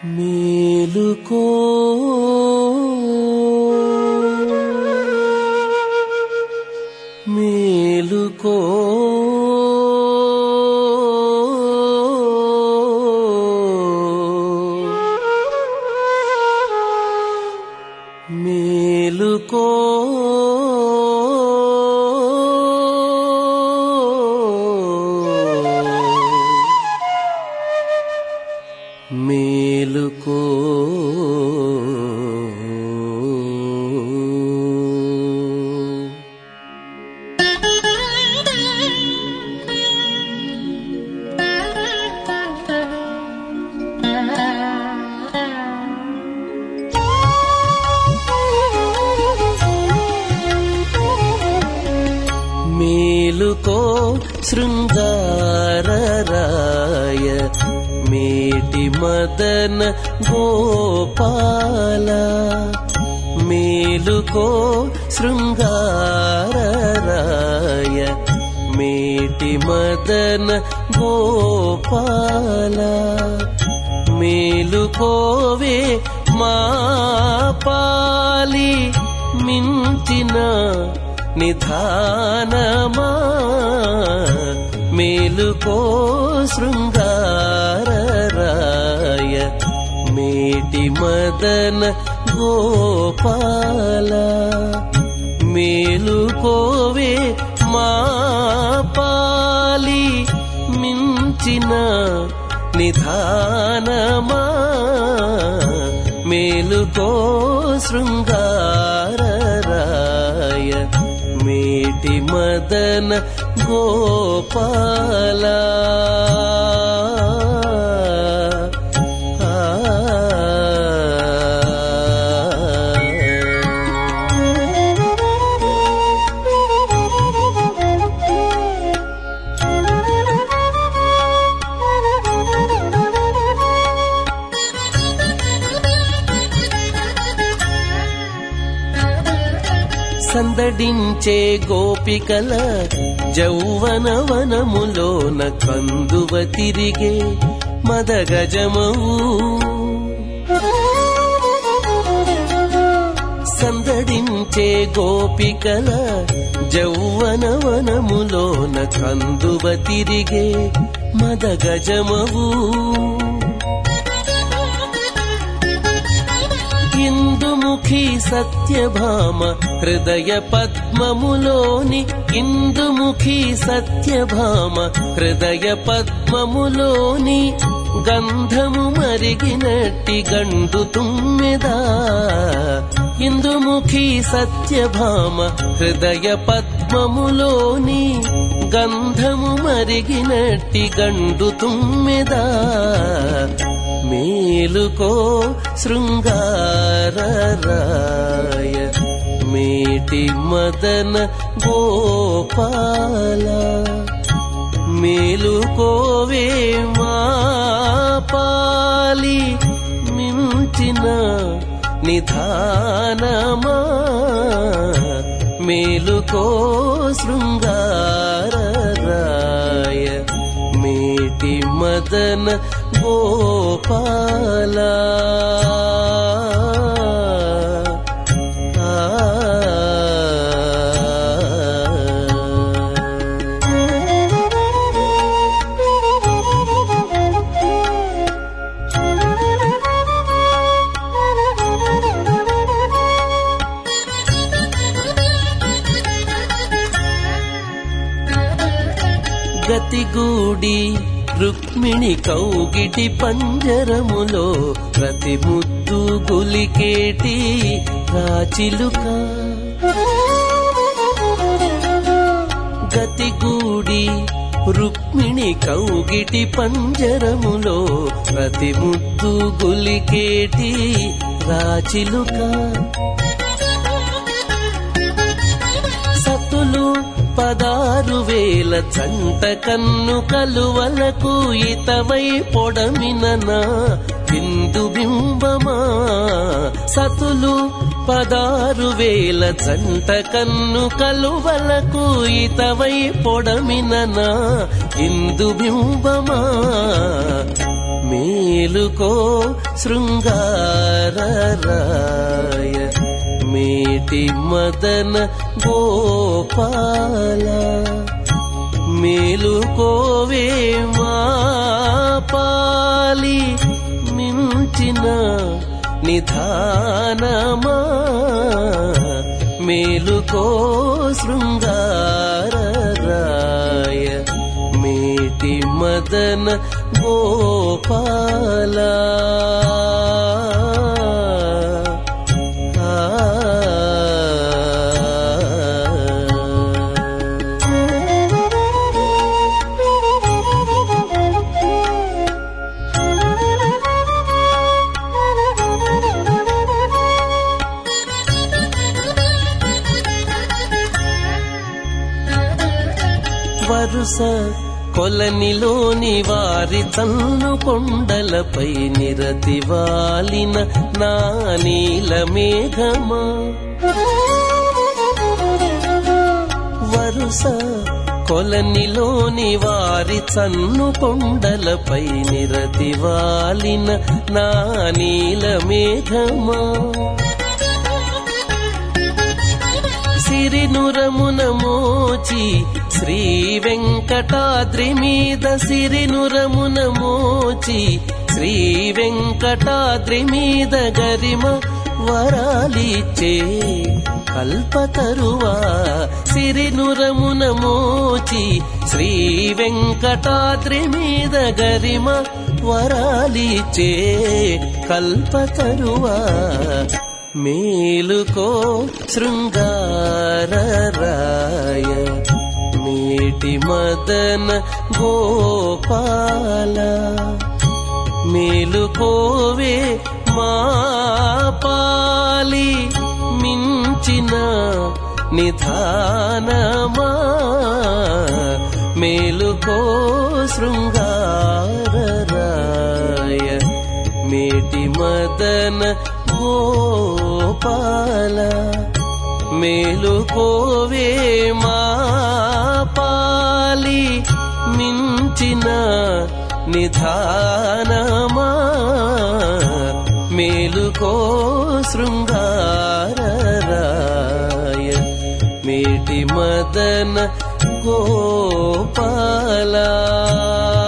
మేలుకో మేలుకో మేలుకో మేలుకో మేలుకో శృంగారరాయ మేటి మదన గోపాల మేలుకో శృంగారరాయ మేటి మదన గోపాల మేలుకోవే మా పాలి మించిన నిధానమా మేలుకో శృంగారరాయ మేటి మదన గోపాల మేలుకోవే మా పాలి మించిన నిధానమా మేలుకో శృంగారరాయ మేటి మదన గోపాల సందడించే గోపికల జౌవన వనములోన కందువ తిరిగే మదగజమవు సందడించే గోపికల జౌవన వనములోన కందువ తిరిగే మదగజమవు ఇందుముఖి సత్యభామ హృదయ పద్మములోని ఇందుముఖి సత్యభామ హృదయ పద్మములోని గంధము మరిగినట్టి గండు తుమ్మెదా ఇందుముఖి సత్యభామ హృదయ పద్మములోని గంధము మరిగినట్టి గండు తుమ్మెదా మేలుకో శృంగారరాయ మేటి మదన గోపాల మేలుకోవే మా పాలి మించిన నిధానమా మేలుకో శృంగారరాయ మేటి మదన గోపాల గతిగూడి రుక్మిణి కౌగిటి పంజరములో ప్రతి ముద్దు గులికేటి రాచిలుక గతిగూడి రుక్మిణి కౌగిటి పంజరములో ప్రతి ముద్దు గులికేటి రాచిలుక సతులు పదారు వేల చంట కన్ను కలువలకు ఇతవై పొడమిననా బిందు బింబమా సతులు పదారు వేల జంట కన్ను కలువలకు ఇతవై పొడమిననా ఇందు బింబమా మేలుకో శృంగారరాయ మేటి మదన గోపాల మేలుకోవే మా పాలి మించిన నిధానమా మేలుకో శృంగారరాయ మేటి మదన గోపాల వరుస కొలనిలోని వారి తన్ను కొండలపై నిరతి వాలిన నా నీల మేఘమా వరుస కొలనిలోని వారి చన్ను కొండలపై నిరతి వాలిన నా నీల మేఘమా సిరినురమున మోచి శ్రీ వెంకటాద్రి మీద సిరినురమున మోచి శ్రీ వెంకటాద్రి మీద గరిమ వరాలిచ్చే కల్పతరువా సిరినురమున మోచి శ్రీ వెంకటాద్రి మీద గరిమ వరాలిచ్చే కల్పతరువా మేలుకో శృంగారరాయ మేటి మదన గోపాల మేలుకోవే మా పాలి మించిన నిధానమా మేలుకో శృంగారరాయ మేటి మదన గోపాల మేలుకోవే మా పాలి మించిన నిధానమా మేలుకో శృంగారరాయ మేటి మదన గోపాల